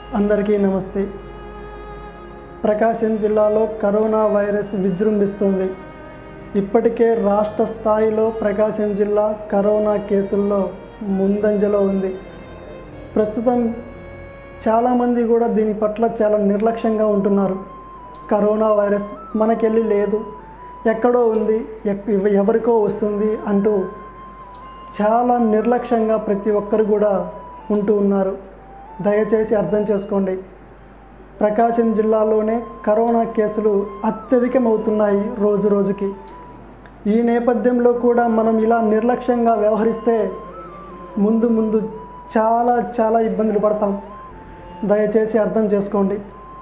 అందరికీ నమస్తే ప్రకాశం జిల్లాలో కరోనా వైరస్ విజృంభిస్తుంది ఇప్పటికే రాష్ట్ర స్థాయిలో ప్రకాశం జిల్లా కరోనా కేసుల్లో ముందంజలో ఉంది ప్రస్తుతం చాలామంది కూడా దీని పట్ల చాలా నిర్లక్ష్యంగా ఉంటున్నారు కరోనా వైరస్ మనకెళ్ళి లేదు ఎక్కడో ఉంది ఎక్- ఎవరికో వస్తుంది అంటూ చాలా నిర్లక్ష్యంగా ప్రతి ఒక్కరు కూడా ఉంటూ ఉన్నారు దయచేసి అర్థం చేసుకోండి ప్రకాశం జిల్లాలోనే కరోనా కేసులు అత్యధికమవుతున్నాయి రోజు రోజుకి ఈ నేపథ్యంలో కూడా మనం ఇలా నిర్లక్ష్యంగా వ్యవహరిస్తే ముందు ముందు చాలా చాలా ఇబ్బందులు పడతాం దయచేసి అర్థం చేసుకోండి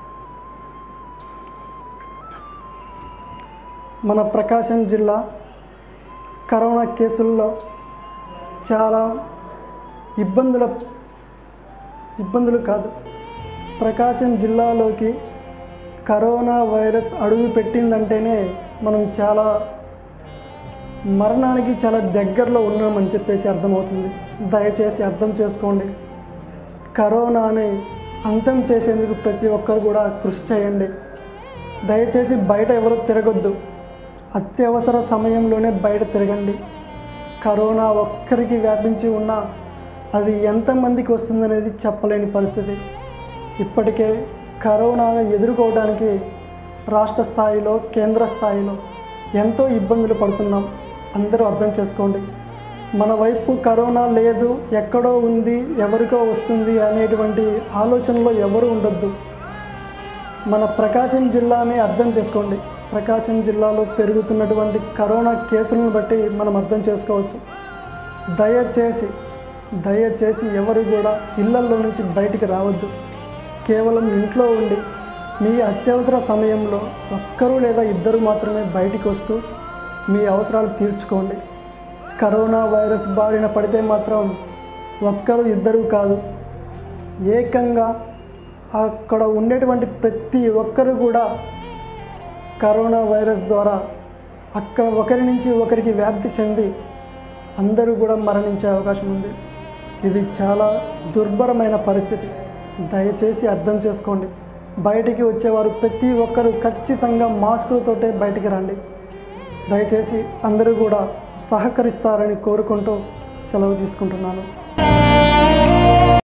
మన ప్రకాశం జిల్లా కరోనా కేసుల్లో చాలా ఇబ్బందుల ఇబ్బందులు కాదు ప్రకాశం జిల్లాలోకి కరోనా వైరస్ అడుగు పెట్టిందంటేనే మనం చాలా మరణానికి చాలా దగ్గరలో ఉన్నామని చెప్పేసి అర్థమవుతుంది దయచేసి అర్థం చేసుకోండి కరోనాని అంతం చేసేందుకు ప్రతి ఒక్కరు కూడా కృషి చేయండి దయచేసి బయట ఎవరు తిరగొద్దు అత్యవసర సమయంలోనే బయట తిరగండి కరోనా ఒక్కరికి వ్యాపించి ఉన్నా అది ఎంతమందికి వస్తుందనేది చెప్పలేని పరిస్థితి ఇప్పటికే కరోనాను ఎదుర్కోవడానికి రాష్ట్ర స్థాయిలో కేంద్ర స్థాయిలో ఎంతో ఇబ్బందులు పడుతున్నాం అందరూ అర్థం చేసుకోండి మన వైపు కరోనా లేదు ఎక్కడో ఉంది ఎవరికో వస్తుంది అనేటువంటి ఆలోచనలో ఎవరు ఉండొద్దు మన ప్రకాశం జిల్లాని అర్థం చేసుకోండి ప్రకాశం జిల్లాలో పెరుగుతున్నటువంటి కరోనా కేసులను బట్టి మనం అర్థం చేసుకోవచ్చు దయచేసి దయచేసి ఎవరు కూడా ఇళ్లల్లో నుంచి బయటికి రావద్దు కేవలం ఇంట్లో ఉండి మీ అత్యవసర సమయంలో ఒక్కరు లేదా ఇద్దరు మాత్రమే బయటికి వస్తూ మీ అవసరాలు తీర్చుకోండి కరోనా వైరస్ బారిన పడితే మాత్రం ఒక్కరు ఇద్దరు కాదు ఏకంగా అక్కడ ఉండేటువంటి ప్రతి ఒక్కరు కూడా కరోనా వైరస్ ద్వారా అక్కడ ఒకరి నుంచి ఒకరికి వ్యాప్తి చెంది అందరూ కూడా మరణించే అవకాశం ఉంది ఇది చాలా దుర్భరమైన పరిస్థితి దయచేసి అర్థం చేసుకోండి బయటికి వచ్చేవారు ప్రతి ఒక్కరూ ఖచ్చితంగా మాస్కులతోటే బయటికి రండి దయచేసి అందరూ కూడా సహకరిస్తారని కోరుకుంటూ సెలవు తీసుకుంటున్నాను